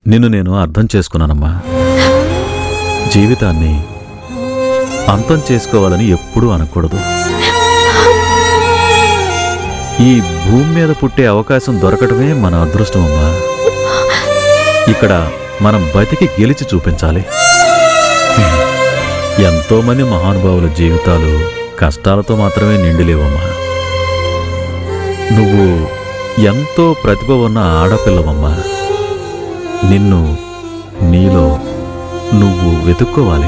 నిన్ను నేను అర్థం చేసుకున్నానమ్మా జీవితాన్ని అంతం చేసుకోవాలని ఎప్పుడూ అనకూడదు ఈ భూమి మీద పుట్టే అవకాశం దొరకటమే మన అదృష్టం అమ్మా ఇక్కడ మనం బతికి గెలిచి చూపించాలి ఎంతో మంది మహానుభావుల జీవితాలు కష్టాలతో మాత్రమే నిండిలేవమ్మా నువ్వు ఎంతో ప్రతిభ ఉన్న ఆడపిల్లవమ్మా నిన్ను నీలో నువ్వు వెతుక్కోవాలి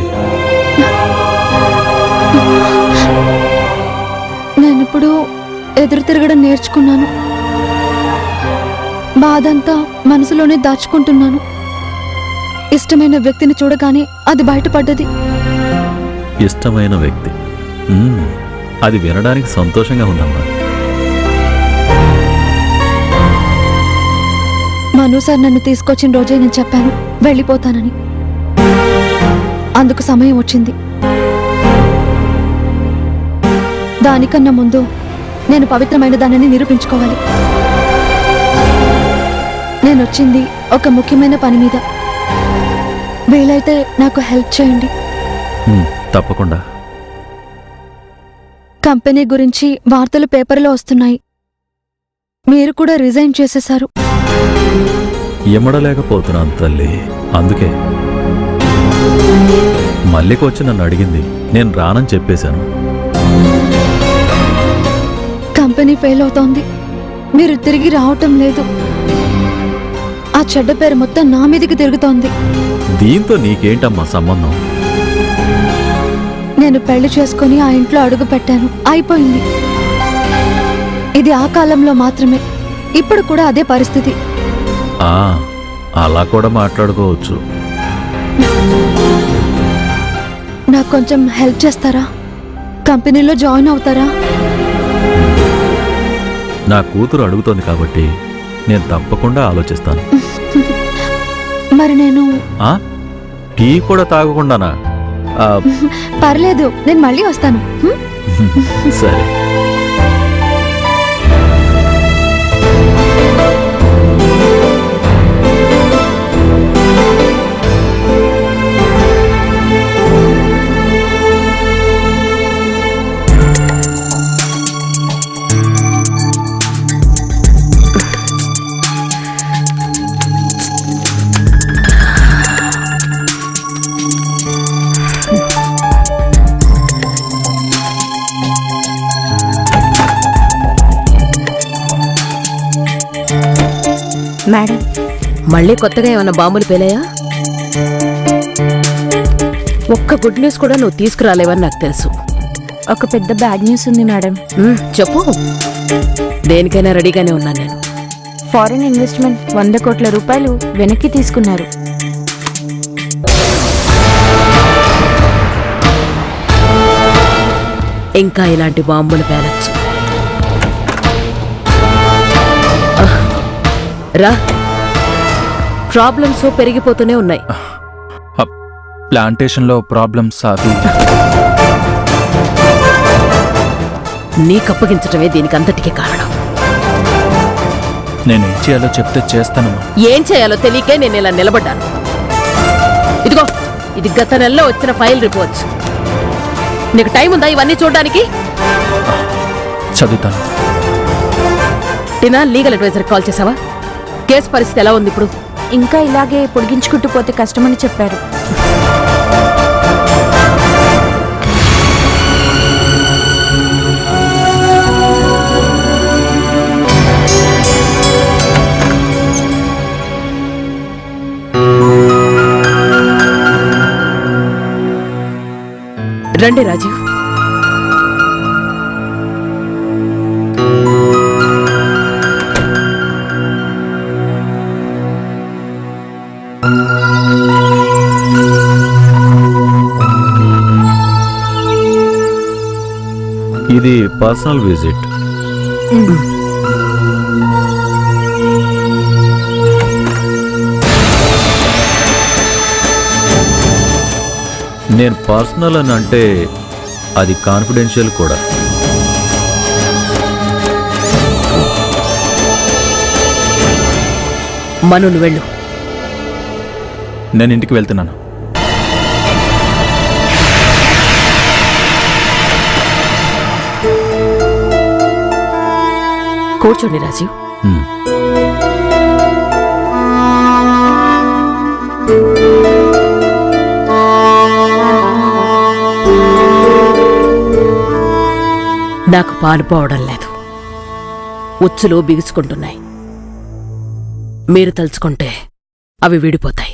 నేనిప్పుడు ఎదురు తిరగడం నేర్చుకున్నాను బాధంతా మనసులోనే దాచుకుంటున్నాను ఇష్టమైన వ్యక్తిని చూడగానే అది బయటపడ్డది ఇష్టమైన వ్యక్తి మ్మ్. అది వినడానికి సంతోషంగా ఉందమ్మా మను సార్ నన్ను తీసుకొచ్చిన రోజే నేను చెప్పాను వెళ్ళిపోతానని అందుకు సమయం వచ్చింది దానికన్నా ముందు నేను పవిత్రమైన దానిని నిరూపించుకోవాలి నేను వచ్చింది ఒక ముఖ్యమైన పని మీద వీలైతే నాకు హెల్ప్ చేయండి మ్మ్. తప్పకుండా కంపెనీ గురించి వార్తలు పేపర్లో వస్తున్నాయి మీరు కూడా రిజైన్ చేసేశారు ఇమ్మడలేకపోతున్నాను తల్లి అందుకే మల్లిక వచ్చి నన్ను అడిగింది నేను రానని చెప్పేశాను కంపెనీ ఫెయిల్ అవుతోంది మీరు తిరిగి రావటం లేదు ఆ చెడ్డ పేరు మొత్తం నా మీదకి తిరుగుతోంది దీంతో నీకేంటమ్మా సంబంధం నేను పెళ్లి చేసుకుని ఆ ఇంట్లో అడుగు పెట్టాను అయిపోయింది ఇది ఆ కాలంలో మాత్రమే ఇప్పుడు కూడా అదే పరిస్థితి ఆ అలా కూడా మాట్లాడుకోవచ్చు నాకు కొంచెం హెల్ప్ చేస్తారా కంపెనీలో జాయిన్ అవుతారా నా కూతురు అడుగుతోంది కాబట్టి నేను తప్పకుండా ఆలోచిస్తాను మరి నేను ఆ టీ కూడా తాగకుండానా ఆ, పర్లేదు నేను మళ్ళీ వస్తాను హ్మ్? సరే మేడం మళ్ళీ కొత్తగా ఏమన్నా బాంబులు పేలాయా ఒక్క గుడ్ న్యూస్ కూడా నువ్వు తీసుకురాలేవని నాకు తెలుసు ఒక పెద్ద బ్యాడ్ న్యూస్ ఉంది మేడం ఉమ్, చెప్పు దేనికైనా రెడీగానే ఉన్నాను నేను ఫారిన్ ఇన్వెస్ట్మెంట్ వంద కోట్ల రూపాయలు వెనక్కి తీసుకున్నారు ఇంకా ఇలాంటి బాంబులు పేలొచ్చు ఆహ్, రా ప్రాబ్లమ్స్ పెరిగిపోతూనే ఉన్నాయి ప్లాంటేషన్లో ప్రాబ్లమ్స్ అవి నీకు అప్పగించటమే దీనికి అంతటికీ కారణం నేను ఏం చేయాలో చెప్తే చేస్తానమ్మా ఏం చేయాలో తెలియకే నేను ఇలా నిలబడ్డాను ఇదిగో ఇది గత నెలలో వచ్చిన ఫైల్ రిపోర్ట్స్ నీకు టైం ఉందా ఇవన్నీ చూడడానికి చదువుతాను టినా లీగల్ అడ్వైజర్ కాల్ చేసావా కేసు పరిస్థితి ఎలా ఉంది ఇప్పుడు ఇంకా ఇలాగే పొడిగించుకుంటూ పోతే కష్టమని చెప్పారు రండి రాజీవ్ ఇది పర్సనల్ విజిట్ నేను పర్సనల్ అని అంటే అది కాన్ఫిడెన్షియల్ కూడా మనును వెళ్ళు నేను ఇంటికి వెళ్తున్నాను కూర్చోండి రాజీవ్ ఉమ్. నాకు పాలు పోవడం లేదు ఉచ్చులు బిగుసుకుంటున్నాయి మీరు తలుచుకుంటే అవి విడిపోతాయి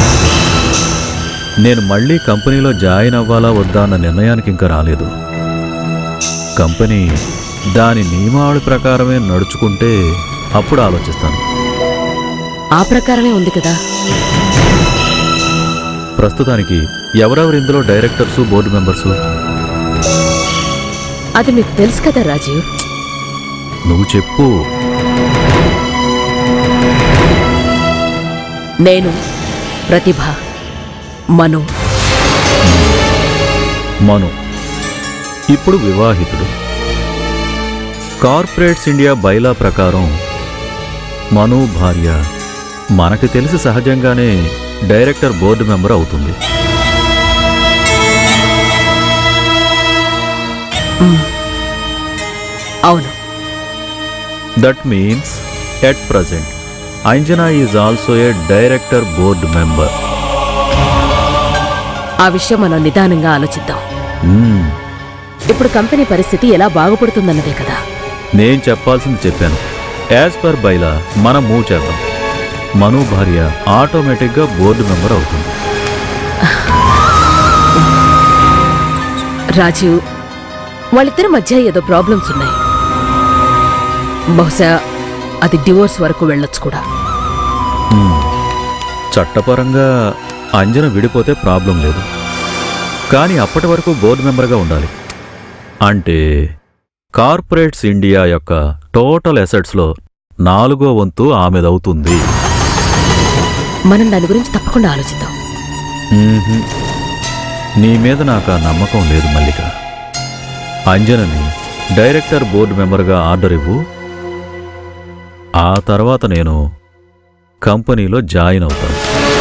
నేను మళ్ళీ కంపెనీలో జాయిన్ అవ్వాలా వద్దా అన్న నిర్ణయానికి ఇంకా రాలేదు కంపెనీ దాని నియమావళి ప్రకారమే నడుచుకుంటే అప్పుడు ఆలోచిస్తాను ఆ ప్రకారమే ఉంది కదా ప్రస్తుతానికి ఎవరెవరు ఇందులో డైరెక్టర్సు బోర్డు మెంబర్సు అది మీకు తెలుసు కదా రాజీవ్ నువ్వు చెప్పు నేను ప్రతిభ మను మను ఇప్పుడు వివాహితుడు కార్పొరేట్స్ ఇండియా బైలా ప్రకారం మను భార్య మనకి తెలిసి సహజంగానే డైరెక్టర్ బోర్డు మెంబర్ అవుతుంది అవును that means at present Anjana is also a director board member ఆ విషయం మనం నిదానంగా ఆలోచిద్దాం మ్మ్. ఇప్పుడు కంపెనీ పరిస్థితి ఎలా బాగుపడుతుందన్నదే కదా నేను చెప్పాల్సింది చెప్పాను యాజ్ పర్ బైలా మనం మూవ్ చేద్దాం మను భార్య ఆటోమేటిక్గా బోర్డు మెంబర్ అవుతుంది రాజీవ్ వాళ్ళిద్దరి మధ్య ఏదో ప్రాబ్లమ్స్ ఉన్నాయి బహుశా అది డివోర్స్ వరకు వెళ్ళొచ్చు కూడా మ్మ్. చట్టపరంగా అంజన విడిపోతే ప్రాబ్లం లేదు కానీ అప్పటి వరకు బోర్డు మెంబర్గా ఉండాలి అంటే కార్పొరేట్స్ ఇండియా యొక్క టోటల్ అసెట్స్లో నాలుగో వంతు ఆమెదవుతుంది మనం దాని గురించి తప్పకుండా ఆలోచిద్దాం మ్మ్హ్మ్. నీ మీద నాకు ఆ నమ్మకం లేదు మల్లిక అంజనని డైరెక్టర్ బోర్డు మెంబర్గా ఆర్డర్ ఇవ్వు ఆ తర్వాత నేను కంపెనీలో జాయిన్ అవుతాను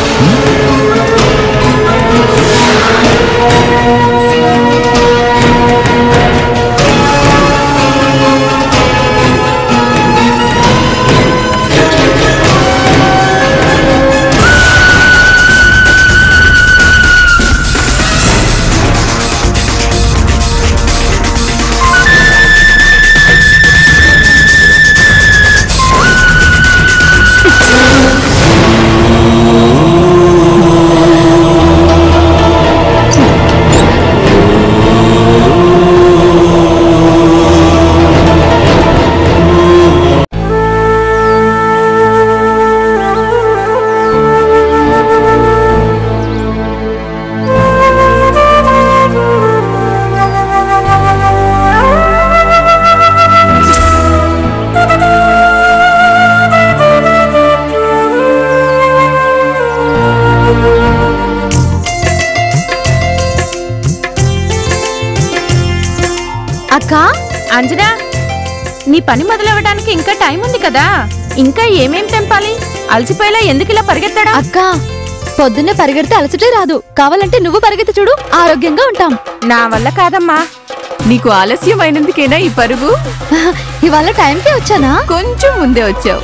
అక్క అంజనా నీ పని మొదలవ్వడానికి ఇంకా టైం ఉంది కదా ఇంకా ఏమేం తెంపాలి అలసిపోయేలా ఎందుకు ఇలా పరిగెత్తడం అక్క పొద్దున్నే పరిగెడితే అలసటే రాదు కావాలంటే నువ్వు పరిగెత్తి చూడు ఆరోగ్యంగా ఉంటాం నా వల్ల కాదమ్మా నీకు ఆలస్యం అయినందుకేనా ఈ పరుగు ఇవాళ టైంకే వచ్చానా కొంచెం ముందే వచ్చావు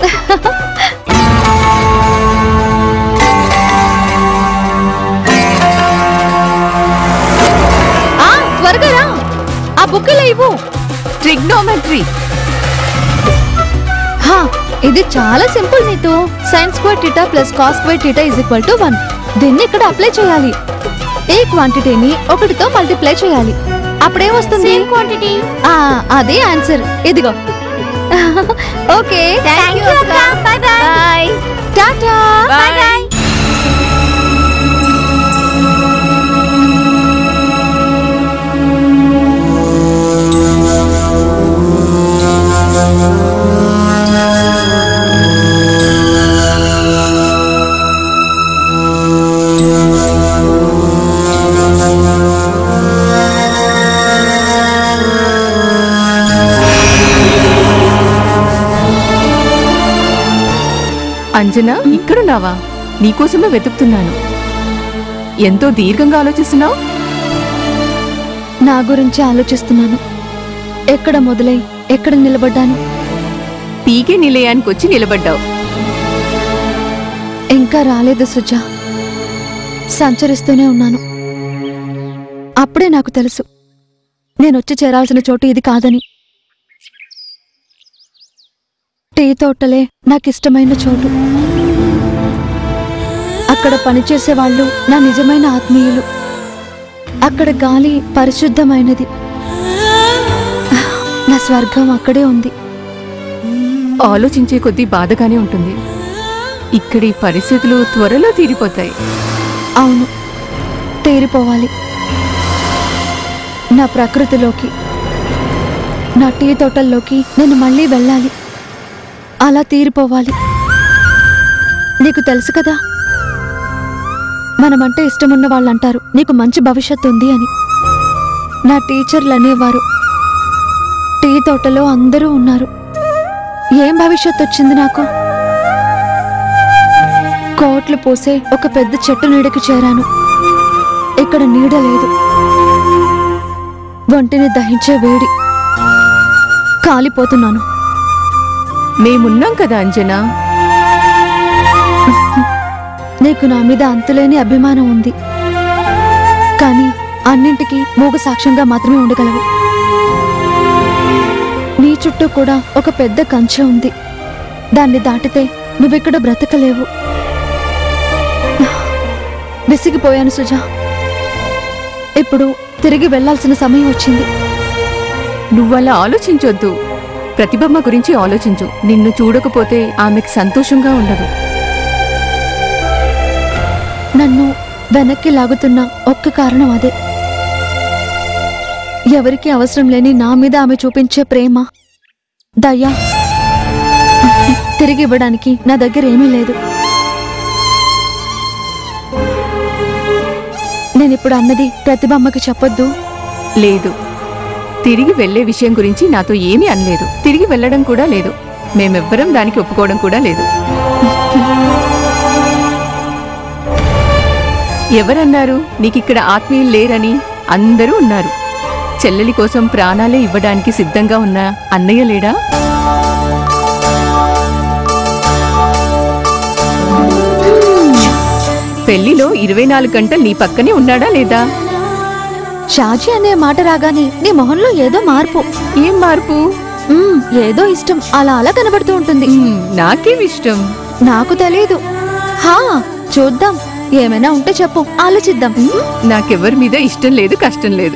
ఆ త్వరగా రా ఆ బుక్ ఇలా ఇవ్వు ట్రిగ్నోమెట్రీ హా ఇది చాలా సింపుల్ నీతో sin square theta plus cos square theta is equal to one దీన్ని ఇక్కడ అప్లై చేయాలి ఏ క్వాంటిటీని ఒకటితో మల్టిప్లై చేయాలి అప్పుడేం వస్తుంది క్వాంటిటీ ఆ అదే ఆన్సర్ ఇదిగో okay thank you bye bye tata bye bye Anjana ఇక్కడున్నావా నీకోసమే వెతుకుతున్నాను ఎంతో దీర్ఘంగా ఆలోచిస్తున్నావు నా గురించి ఆలోచిస్తున్నాను ఎక్కడ మొదలై ఎక్కడ నిలబడ్డాను పీకే నిలయానికి వచ్చి నిలబడ్డావు ఇంకా రాలేదు సుజా సంచరిస్తూనే ఉన్నాను అప్పుడే నాకు తెలుసు నేనొచ్చి చేరాల్సిన చోటు ఇది కాదని టీ తోటలే నాకిష్టమైన చోటు అక్కడ పనిచేసే వాళ్ళు నా నిజమైన ఆత్మీయులు అక్కడ గాలి పరిశుద్ధమైనది నా స్వర్గం అక్కడే ఉంది ఆలోచించే కొద్దీ బాధగానే ఉంటుంది ఇక్కడి పరిస్థితులు త్వరలో తీరిపోతాయి అవును తేరిపోవాలి నా ప్రకృతిలోకి నా టీ తోటల్లోకి నేను మళ్ళీ వెళ్ళాలి అలా తీరిపోవాలి నీకు తెలుసు కదా మనమంటే ఇష్టమున్న వాళ్ళు అంటారు నీకు మంచి భవిష్యత్తు ఉంది అని నా టీచర్లు అనేవారు టీ తోటలో అందరూ ఉన్నారు ఏం భవిష్యత్తు వచ్చింది నాకు కోట్లు పోసే ఒక పెద్ద చెట్టు నీడకి చేరాను ఇక్కడ నీడ లేదు ఒంటిని దహించే వేడి కాలిపోతున్నాను మేమున్నాం కదా అంజనా నీకు నా మీద అంతులేని అభిమానం ఉంది కానీ అన్నింటికీ మూగ సాక్ష్యంగా మాత్రమే ఉండగలవు నీ చుట్టూ కూడా ఒక పెద్ద కంచె ఉంది దాన్ని దాటితే నువ్విక్కడ బ్రతకలేవు విసిగిపోయాను సుజా ఇప్పుడు తిరిగి వెళ్ళాల్సిన సమయం వచ్చింది నువ్వలా ఆలోచించొద్దు ప్రతిభమ్మ గురించి ఆలోచించు నిన్ను చూడకపోతే ఆమెకు సంతోషంగా ఉండదు నన్ను వెనక్కి లాగుతున్న ఒక్క కారణం అదే ఎవరికి అవసరం లేని నా మీద ఆమె చూపించే ప్రేమ దయ తిరిగి ఇవ్వడానికి నా దగ్గర ఏమీ లేదు నేనిప్పుడు అన్నది ప్రతిభమ్మకి చెప్పొద్దు లేదు తిరిగి వెళ్ళే విషయం గురించి నాతో ఏమీ అనలేదు తిరిగి వెళ్ళడం కూడా లేదు మేమెవ్వరం దానికి ఒప్పుకోవడం కూడా లేదు ఎవరన్నారు నీకిక్కడ ఆత్మీయులు లేరని అందరూ ఉన్నారు చెల్లెలి కోసం ప్రాణాలే ఇవ్వడానికి సిద్ధంగా ఉన్న అన్నయ్య లేడా పెళ్లిలో ఇరవై నాలుగు గంటలు నీ పక్కనే ఉన్నాడా లేదా షాజీ అనే మాట రాగానే నీ మొహంలో ఏదో మార్పు ఏం మార్పు మ్మ్, ఏదో ఇష్టం అలా అలా కనబడుతూ ఉంటుంది మ్, నాకేం ఇష్టం నాకు తెలియదు హా చూద్దాం ఏమైనా ఉంటే చెప్పు ఆలోచిద్దాం నాకెవరి మీద ఇష్టం లేదు కష్టం లేదు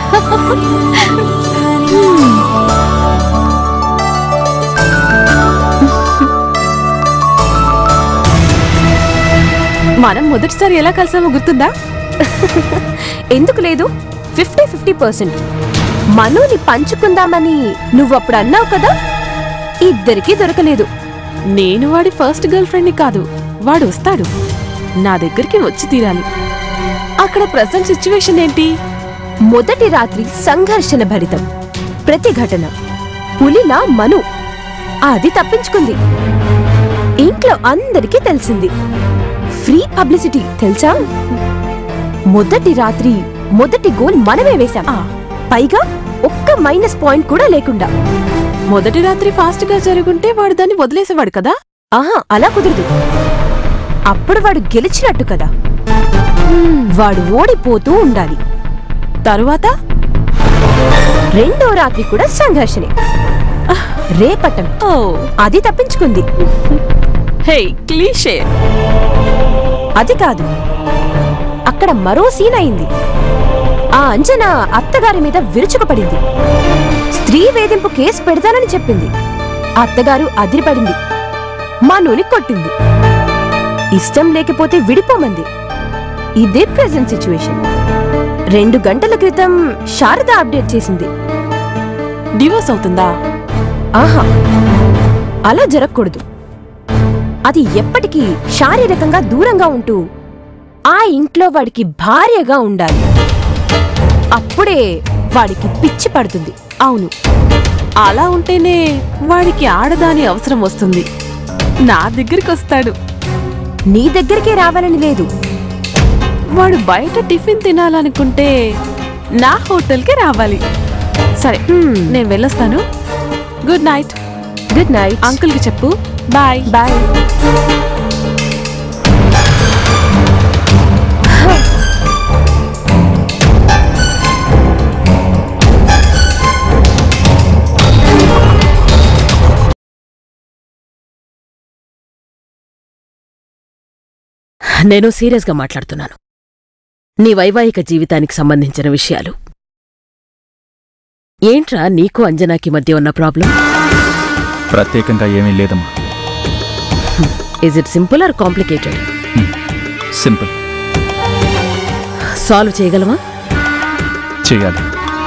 మనం మొదటిసారి ఎలా కలిసామో గుర్తుందా ఎందుకు లేదు ఫిఫ్టీ ఫిఫ్టీ పర్సెంట్ మనోని పంచుకుందామని నువ్వు అప్పుడు అన్నావు కదా ఇద్దరికీ దొరకలేదు నేను వాడి ఫస్ట్ గర్ల్ ఫ్రెండ్ని కాదు వాడు వస్తాడు నా దగ్గరికి వచ్చి తీరాలి అక్కడ ప్రజెంట్ సిచ్యువేషన్ ఏంటి మొదటి రాత్రి సంఘర్షణ భరితం ప్రతిఘటన పులిలా మను అది తప్పించుకుంది ఇంట్లో అందరికీ తెలిసింది ఫ్రీ పబ్లిసిటీ తెలుసా మొదటి రాత్రి మొదటి గోల్ మనమే వేశాం పైగా ఒక్క మైనస్ పాయింట్ కూడా లేకుండా మొదటి రాత్రి ఫాస్ట్ గా జరుగుంటే వాడు దాన్ని వదిలేసేవాడు కదా ఆహా అలా కుదరదు అప్పుడు వాడు గెలిచినట్టు కదా వాడు ఓడిపోతూ ఉండాలి తరువాత రెండో రాత్రి కూడా సంఘర్షణే రేపటం ఓ అది తప్పించుకుంది హే క్లీషే అది కాదు అక్కడ మరో సీన్ అయింది ఆ అంజన అత్తగారి మీద విరుచుకుపడింది స్త్రీ వేధింపు కేసు పెడతానని చెప్పింది అత్తగారు అదిరిపడింది మా నూనె కొట్టింది ఇష్టం లేకపోతే విడిపోమంది ఇదే ప్రెజెంట్ సిచ్యువేషన్ రెండు గంటల క్రితం శారద అప్డేట్ చేసింది డివోర్స్ అవుతుందా ఆహా అలా జరగకూడదు అది ఎప్పటికీ శారీరకంగా దూరంగా ఉంటూ ఆ ఇంట్లో వాడికి భార్యగా ఉండాలి అప్పుడే వాడికి పిచ్చి పడుతుంది అవును అలా ఉంటేనే వాడికి ఆడదాని అవసరం వస్తుంది నా దగ్గరికి వస్తాడు నీ దగ్గరికే రావాలని లేదు వాడు బయట టిఫిన్ తినాలనుకుంటే నా హోటల్కి రావాలి సరే నేను వెళ్ళొస్తాను గుడ్ నైట్ గుడ్ నైట్ అంకుల్కి చెప్పు బాయ్ బాయ్ నేను సీరియస్గా మాట్లాడుతున్నాను నీ వైవాహిక జీవితానికి సంబంధించిన విషయాలు ఏంట్రా నీకు అంజనాకి మధ్య ఉన్న ప్రాబ్లం ప్రత్యేకంగా ఏమీ లేదమ్మా is it simple or complicated simple solve చేయగలమా చేయాలి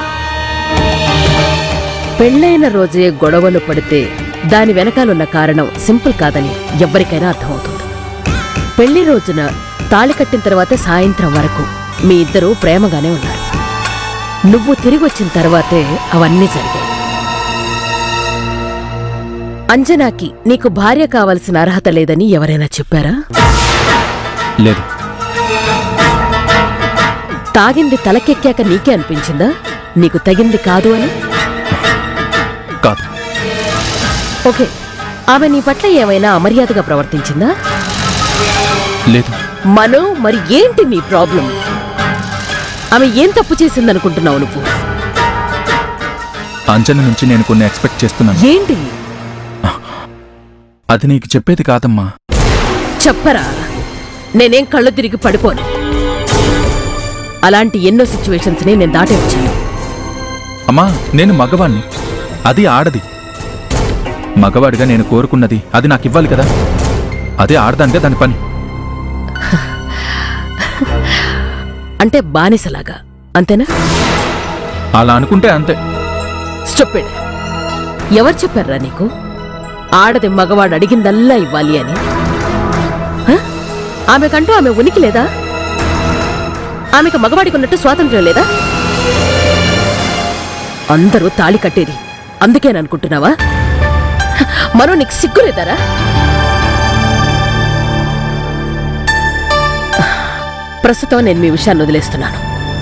పెళ్ళైన రోజే గొడవలు పడితే దాని వెనకాలన్న కారణం సింపుల్ కాదని ఎవ్వరికైనా అర్థమవుతుంది పెళ్లి రోజున తాళి కట్టిన తర్వాత సాయంత్రం వరకు మీ ఇద్దరూ ప్రేమగానే ఉన్నారు నువ్వు తిరిగి వచ్చిన తర్వాతే అవన్నీ జరిగాయి అంజనాకి నీకు భార్య కావలసిన అర్హత లేదని ఎవరైనా చెప్పారా లేదు తాగింది తలకెక్కాక నీకే అనిపించిందా నీకు తగింది కాదు అని కాదు ఓకే ఆమె నీ పట్ల ఏమైనా అమర్యాదగా ప్రవర్తించిందా లేదు మనో మరి ఏంటి నీ ప్రాబ్లం ఆమె ఏం తప్పు చేసిందనుకుంటున్నావు నువ్వు అంజన నుంచి నేను కొన్ని ఎక్స్పెక్ట్ చేస్తున్నాను ఏంటి అది నీకు చెప్పేది కాదమ్మా చెప్పరా నేనేం కళ్ళు తిరిగి పడిపోను అలాంటి ఎన్నో సిచ్యువేషన్స్ ని నేను దాటే వచ్చాను అమ్మా నేను మగవాణ్ణి అది ఆడది మగవాడిగా నేను కోరుకున్నది అది నాకు ఇవ్వాలి కదా అదే ఆడదానిగా దాని పని అంటే బానిసలాగా అంతేనా అలా అనుకుంటే అంతే స్టొప్పెడ్ ఎవరు చెప్పారా నీకు ఆడది మగవాడు అడిగిందల్లా ఇవ్వాలి అని హ? ఆమెకంటూ ఆమె ఉనికి లేదా ఆమెకు మగవాడికి ఉన్నట్టు స్వాతంత్ర్యం లేదా అందరూ తాళి కట్టేది అందుకేననుకుంటున్నావా హ, మరో నీకు సిగ్గులేదారా ప్రస్తుతం నేను మీ విషయాన్ని వదిలేస్తున్నాను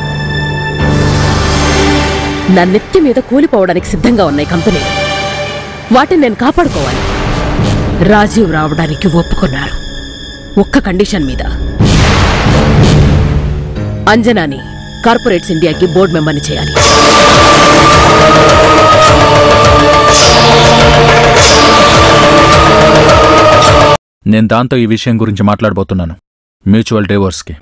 నా నెత్తి మీద కూలిపోవడానికి సిద్ధంగా ఉన్నాయి కంపెనీలు వాటిని నేను కాపాడుకోవాలి రాజీవ్ రావడానికి ఒప్పుకున్నారు ఒక్క కండిషన్ మీద అంజనాని కార్పొరేట్స్ ఇండియాకి బోర్డు మెంబర్ని చేయాలి నేను దాంతో ఈ విషయం గురించి మాట్లాడబోతున్నాను మ్యూచువల్ డైవోర్స్కి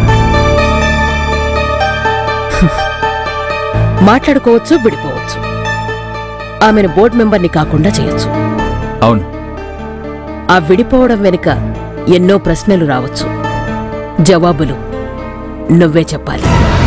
మాట్లాడుకోవచ్చు విడిపోవచ్చు ఆమెను బోర్డు మెంబర్ని కాకుండా చేయొచ్చు అవును ఆ విడిపోవడం వెనుక ఎన్నో ప్రశ్నలు రావచ్చు జవాబులు నువ్వే చెప్పాలి